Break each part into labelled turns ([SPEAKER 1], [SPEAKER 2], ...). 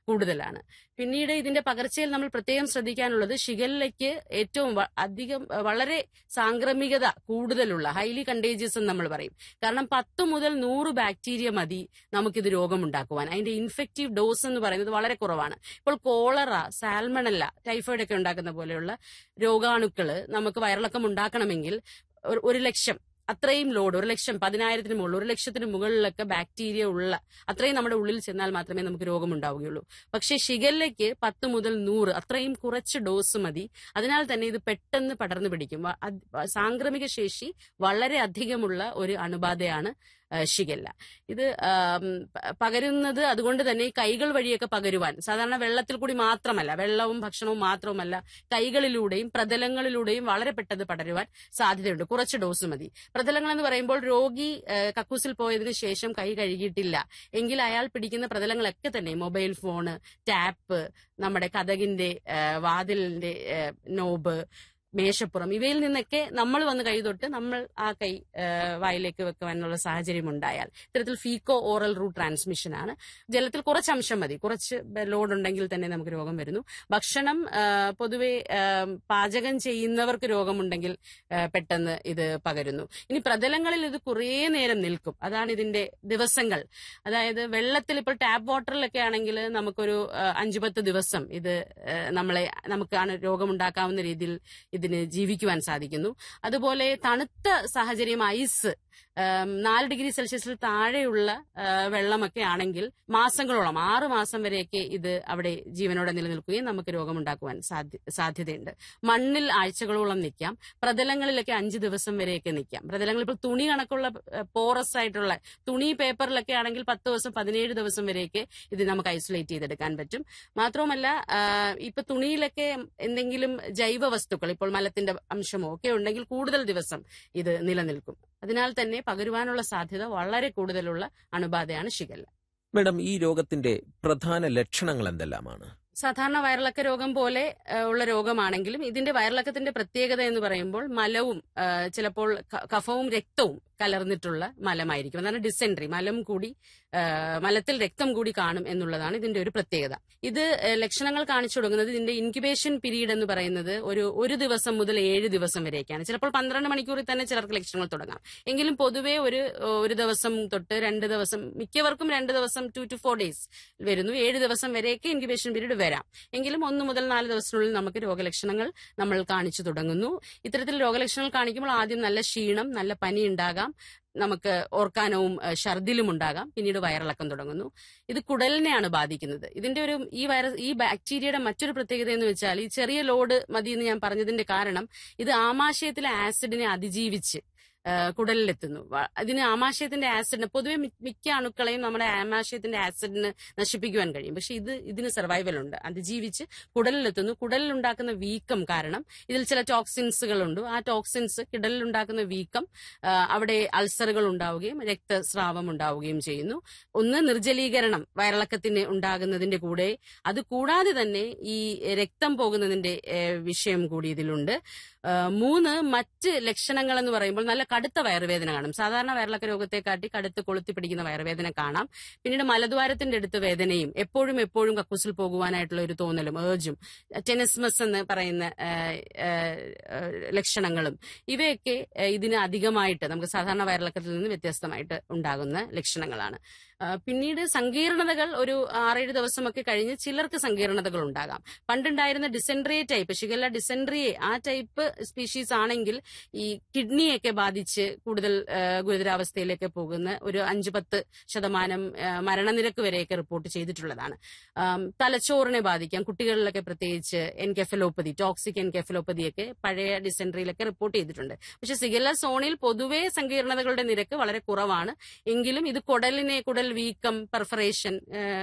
[SPEAKER 1] കൂടുതലാണ് പിന്നീട് ഇതിന്റെ പകർച്ചയിൽ നമ്മൾ പ്രത്യേകം ശ്രദ്ധിക്കാനുള്ളത് ഷിഗല്ലയ്ക്ക് ഏറ്റവും വ- അധികം അഹ് വളരെ സാംക്രമികത കൂടുതലുള്ള ഹൈലി കണ്ടേജിയസ് എന്ന് നമ്മൾ പറയും കാരണം പത്ത് മുതൽ നൂറ് ബാക്ടീരിയ മതി നമുക്കിത് രോഗമുണ്ടാക്കുവാൻ അതിന്റെ ഇൻഫെക്റ്റീവ് ഡോസ് എന്ന് പറയുന്നത് വളരെ കുറവാണ് ഇപ്പോൾ കോളറ സാൽമണല്ല ടൈഫോയിഡ് ഒക്കെ ഉണ്ടാക്കുന്ന പോലെയുള്ള രോഗാണുക്കള് നമുക്ക് വയറിളക്കം ഉണ്ടാക്കണമെങ്കിൽ ഒരു- ഒരു ലക്ഷം അത്രയും ലോഡ് ഒരു ലക്ഷം പതിനായിരത്തിന് മുകളിൽ ഒരു ലക്ഷത്തിന് മുകളിലൊക്കെ ബാക്ടീരിയ ഉള്ള അത്രയും നമ്മുടെ ഉള്ളിൽ ചെന്നാൽ മാത്രമേ നമുക്ക് രോഗം ഉണ്ടാവുകയുള്ളൂ പക്ഷേ ഷിഗല്ലയ്ക്ക് പത്ത് മുതൽ നൂറ് അത്രയും കുറച്ച് ഡോസ് മതി അതിനാൽ തന്നെ ഇത് പെട്ടെന്ന് പടർന്നു പിടിക്കും വ- അത് സാംക്രമിക ശേഷി വളരെ അധികമുള്ള ഒരു അണുബാധയാണ് ആ, ഷിഗല്ല ഇത് ആം, പ- പകരുന്നത് അതുകൊണ്ട് തന്നെ ഈ കൈകൾ വഴിയൊക്കെ പകരുവാൻ സാധാരണ വെള്ളത്തിൽ കൂടി മാത്രമല്ല വെള്ളവും ഭക്ഷണവും മാത്രവുമല്ല കൈകളിലൂടെയും പ്രതലങ്ങളിലൂടെയും വളരെ പെട്ടെന്ന് പടരുവാൻ സാധ്യതയുണ്ട് കുറച്ച് ഡോസ് മതി പ്രതലങ്ങൾ എന്ന് പറയുമ്പോൾ രോഗി ആ, കക്കൂസിൽ പോയതിനു ശേഷം കൈ കഴുകിയിട്ടില്ല എങ്കിൽ അയാൾ പിടിക്കുന്ന പ്രതലങ്ങളൊക്കെ തന്നെ മൊബൈൽ ഫോണ് ടാപ്പ് നമ്മുടെ കഥകിന്റെ ആ, വാതിലിന്റെ ആ, നോബ് മേശപ്പുറം ഇവയിൽ നിന്നൊക്കെ നമ്മൾ വന്ന് കൈ തൊട്ട് നമ്മൾ ആ കൈ ആ, വായിലേക്ക് വെക്കുവാനുള്ള സാഹചര്യം ഉണ്ടായാൽ ഇത്തരത്തിൽ ഫീക്കോ ഓറൽ റൂട്ട് ട്രാൻസ്മിഷൻ ആണ് ജലത്തിൽ കുറച്ച് അംശം മതി കുറച്ച് ലോഡ് ഉണ്ടെങ്കിൽ തന്നെ നമുക്ക് രോഗം വരുന്നു ഭക്ഷണം ആ, പൊതുവെ ആ, പാചകം ചെയ്യുന്നവർക്ക് രോഗമുണ്ടെങ്കിൽ ആ, പെട്ടെന്ന് ഇത് പകരുന്നു ഇനി പ്രതലങ്ങളിൽ ഇത് കുറേ നേരം നിൽക്കും അതാണ് ഇതിന്റെ ദിവസങ്ങൾ അതായത് വെള്ളത്തിൽ ഇപ്പോൾ ടാപ്പ് വാട്ടറിലൊക്കെ ആണെങ്കിൽ നമുക്കൊരു ആ, അഞ്ചു പത്ത് ദിവസം ഇത് ആ, നമ്മളെ നമുക്കാണ് രോഗമുണ്ടാക്കാവുന്ന രീതിയിൽ ഇതിന് ജീവിക്കുവാൻ സാധിക്കുന്നു അതുപോലെ തണുത്ത സാഹചര്യം ഐസ് ആം, നാല് ഡിഗ്രി സെൽഷ്യസിൽ താഴെയുള്ള ആ, വെള്ളമൊക്കെ ആണെങ്കിൽ മാസങ്ങളോളം ആറ് മാസം വരെയൊക്കെ ഇത് അവിടെ ജീവനോടെ നിലനിൽക്കുകയും നമുക്ക് രോഗമുണ്ടാക്കുവാൻ സാധ്യ- സാധ്യതയുണ്ട് മണ്ണിൽ ആഴ്ചകളോളം നിൽക്കാം പ്രതലങ്ങളിലൊക്കെ അഞ്ച് ദിവസം വരെയൊക്കെ നിൽക്കാം പ്രതലങ്ങൾ ഇപ്പോൾ തുണി കണക്കുള്ള പോറസ് ആയിട്ടുള്ള തുണി പേപ്പറിലൊക്കെ ആണെങ്കിൽ പത്ത് ദിവസം പതിനേഴ് ദിവസം വരെയൊക്കെ ഇത് നമുക്ക് ഐസൊലേറ്റ് ചെയ്തെടുക്കാൻ പറ്റും മാത്രവുമല്ല ആ, ഇപ്പൊ തുണിയിലൊക്കെ എന്തെങ്കിലും ജൈവ വസ്തുക്കൾ ഇപ്പോൾ മലത്തിന്റെ അംശമോ ഒക്കെ ഉണ്ടെങ്കിൽ കൂടുതൽ ദിവസം ഇത് നിലനിൽക്കും അതിനാൽ തന്നെ പകരുവാനുള്ള സാധ്യത വളരെ കൂടുതലുള്ള അണുബാധയാണ് ഷിഗല്ല
[SPEAKER 2] മേഡം ഈ രോഗത്തിന്റെ പ്രധാന ലക്ഷണങ്ങൾ എന്തെല്ലാമാണ്
[SPEAKER 1] സാധാരണ വയറിളക്ക രോഗം പോലെ ആ, ഉള്ള രോഗമാണെങ്കിലും ഇതിന്റെ വയറിളക്കത്തിന്റെ പ്രത്യേകത എന്ന് പറയുമ്പോൾ മലവും ആ, ചിലപ്പോൾ ക- കഫവും രക്തവും കലർന്നിട്ടുള്ള മലമായിരിക്കും അതാണ് ഡിസെൻട്രി മലം കൂടി ആ, മലത്തിൽ രക്തം കൂടി കാണും എന്നുള്ളതാണ് ഇതിന്റെ ഒരു പ്രത്യേകത ഇത് ആ, ലക്ഷണങ്ങൾ കാണിച്ചു തുടങ്ങുന്നത് ഇതിന്റെ ഇൻക്യുബേഷൻ പീരീഡ് എന്ന് പറയുന്നത് ഒരു ഒരു ദിവസം മുതൽ ഏഴ് ദിവസം വരെയൊക്കെയാണ് ചിലപ്പോൾ പന്ത്രണ്ട് മണിക്കൂറിൽ തന്നെ ചിലർക്ക് ലക്ഷണങ്ങൾ തുടങ്ങാം എങ്കിലും പൊതുവെ ഒരു ഒരു ദിവസം തൊട്ട് രണ്ട് ദിവസം മിക്കവർക്കും രണ്ട് ദിവസം ടു ടു ഫോർ ഡേയ്സ് വരുന്നു ഏഴ് ദിവസം വരെയൊക്കെ ഇൻക്യുബേഷൻ പീരീഡ് വരാം എങ്കിലും ഒന്ന് മുതൽ നാല് ദിവസത്തിനുള്ളിൽ നമുക്ക് രോഗലക്ഷണങ്ങൾ നമ്മൾ കാണിച്ചു തുടങ്ങുന്നു ഇത്തരത്തിൽ രോഗലക്ഷണങ്ങൾ കാണിക്കുമ്പോൾ ആദ്യം നല്ല ക്ഷീണം നല്ല പനി ഉണ്ടാകാം നമുക്ക് ഓർക്കാനവും ഏഹ്, ഛർദിലും ഉണ്ടാകാം പിന്നീട് വയറിളക്കം തുടങ്ങുന്നു ഇത് കുടലിനെയാണ് ബാധിക്കുന്നത് ഇതിന്റെ ഒരു ഈ വൈറസ് ഈ ബാക്ടീരിയയുടെ മറ്റൊരു പ്രത്യേകത എന്ന് വെച്ചാൽ ഈ ചെറിയ ലോഡ് മതി എന്ന് ഞാൻ പറഞ്ഞതിന്റെ കാരണം ഇത് ആമാശയത്തിലെ ആസിഡിനെ അതിജീവിച്ച് ആ, കുടലിലെത്തുന്നു വ- ഇതിന് ആമാശയത്തിന്റെ ആസിഡിന് പൊതുവെ മി- മിക്ക അണുക്കളെയും നമ്മുടെ ആമാശയത്തിന്റെ ആസിഡിന് നശിപ്പിക്കുവാൻ കഴിയും പക്ഷെ ഇത് ഇതിന് സർവൈവൽ ഉണ്ട് അതിജീവിച്ച് കുടലിലെത്തുന്നു കുടലിൽ ഉണ്ടാക്കുന്ന വീക്കം കാരണം ഇതിൽ ചില ടോക്സിൻസുകളുണ്ട് ആ ടോക്സിൻസ് കിടലിൽ ഉണ്ടാക്കുന്ന വീക്കം ആ, അവിടെ അൾസറുകൾ ഉണ്ടാവുകയും രക്തസ്രാവം ഉണ്ടാവുകയും ചെയ്യുന്നു ഒന്ന് നിർജ്ജലീകരണം വയറിളക്കത്തിന് ഉണ്ടാകുന്നതിന്റെ കൂടെ അത് കൂടാതെ തന്നെ ഈ രക്തം പോകുന്നതിന്റെ ഏഹ്, വിഷയം കൂടി ഇതിലുണ്ട് ആ, മൂന്ന് മറ്റ് ലക്ഷണങ്ങൾ എന്ന് പറയുമ്പോൾ നല്ല കടുത്ത വയറുവേദന കാണും സാധാരണ വയറിളക്ക രോഗത്തെക്കാട്ടി കടുത്ത് കൊളുത്തി പിടിക്കുന്ന വയറുവേദന കാണാം പിന്നീട് മലദ്വാരത്തിന്റെ അടുത്ത് വേദനയും എപ്പോഴും എപ്പോഴും കക്കൂസിൽ പോകുവാനായിട്ടുള്ള ഒരു തോന്നലും ഏർജും ടെനസ്മസ് എന്ന് പറയുന്ന ആ, ആ, ആ, ലക്ഷണങ്ങളും ഇവയൊക്കെ ആ, ഇതിന് അധികമായിട്ട് നമുക്ക് സാധാരണ വയറിളക്കത്തിൽ നിന്ന് വ്യത്യസ്തമായിട്ട് ഉണ്ടാകുന്ന ലക്ഷണങ്ങളാണ് ആ, പിന്നീട് സങ്കീർണതകൾ ഒരു ആറേഴ് ദിവസമൊക്കെ കഴിഞ്ഞ് ചിലർക്ക് സങ്കീർണതകൾ ഉണ്ടാകാം പണ്ടുണ്ടായിരുന്ന ഡിസെൻട്രിയെ ടൈപ്പ് ഷിഗല്ല ഡിസെൻട്രിയെ ആ ടൈപ്പ് സ്പീഷീസ് ആണെങ്കിൽ ഈ കിഡ്നിയൊക്കെ ബാധിച്ച് കൂടുതൽ ആ, ഗുരുതരാവസ്ഥയിലേക്ക് പോകുന്ന ഒരു അഞ്ച് പത്ത് ശതമാനം ആ, മരണനിരക്ക് വരെയൊക്കെ റിപ്പോർട്ട് ചെയ്തിട്ടുള്ളതാണ് ആം, തലച്ചോറിനെ ബാധിക്കാം കുട്ടികളിലൊക്കെ പ്രത്യേകിച്ച് എൻകെഫലോപ്പതി ടോക്സിക് എൻകെഫലോപ്പതിയൊക്കെ പഴയ ഡിസെൻട്രിയിലൊക്കെ റിപ്പോർട്ട് ചെയ്തിട്ടുണ്ട് പക്ഷെ സിഗല്ല സോണിൽ പൊതുവെ സങ്കീർണതകളുടെ നിരക്ക് വളരെ കുറവാണ് എങ്കിലും ഇത് കുടലിനെ കുടൽ വീക്കം പെർഫറേഷൻ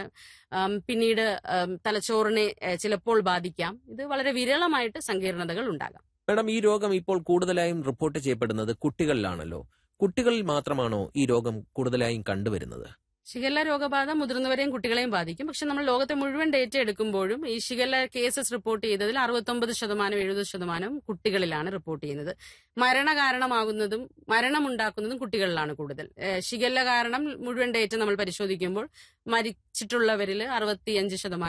[SPEAKER 1] പിന്നീട് ആം, തലച്ചോറിനെ ഏഹ്, ചിലപ്പോൾ ബാധിക്കാം ഇത് വളരെ വിരളമായിട്ട് സങ്കീർണതകൾ ഉണ്ടാകാം
[SPEAKER 2] മേഡം ഈ രോഗം ഇപ്പോൾ കൂടുതലായും റിപ്പോർട്ട് ചെയ്യപ്പെടുന്നത് കുട്ടികളിലാണല്ലോ കുട്ടികളിൽ മാത്രമാണോ ഈ രോഗം കൂടുതലായും കണ്ടുവരുന്നത്
[SPEAKER 1] ഷിഗല്ല രോഗബാധ മുതിർന്നവരെയും കുട്ടികളെയും ബാധിക്കും പക്ഷെ നമ്മൾ ലോകത്തെ മുഴുവൻ ഡേറ്റ എടുക്കുമ്പോഴും ഈ ഷിഗല്ല കേസസ് റിപ്പോർട്ട് ചെയ്തതിൽ അറുപത്തൊമ്പത് ശതമാനം എഴുപത് ശതമാനം കുട്ടികളിലാണ് റിപ്പോർട്ട് ചെയ്യുന്നത് മരണ കാരണമാകുന്നതും മരണമുണ്ടാക്കുന്നതും കുട്ടികളിലാണ് കൂടുതൽ ഏഹ് ഷിഗല്ല കാരണം മുഴുവൻ ഡേറ്റ നമ്മൾ പരിശോധിക്കുമ്പോൾ മരിച്ചിട്ടുള്ളവരിൽ അറുപത്തിയഞ്ച് ശതമാനം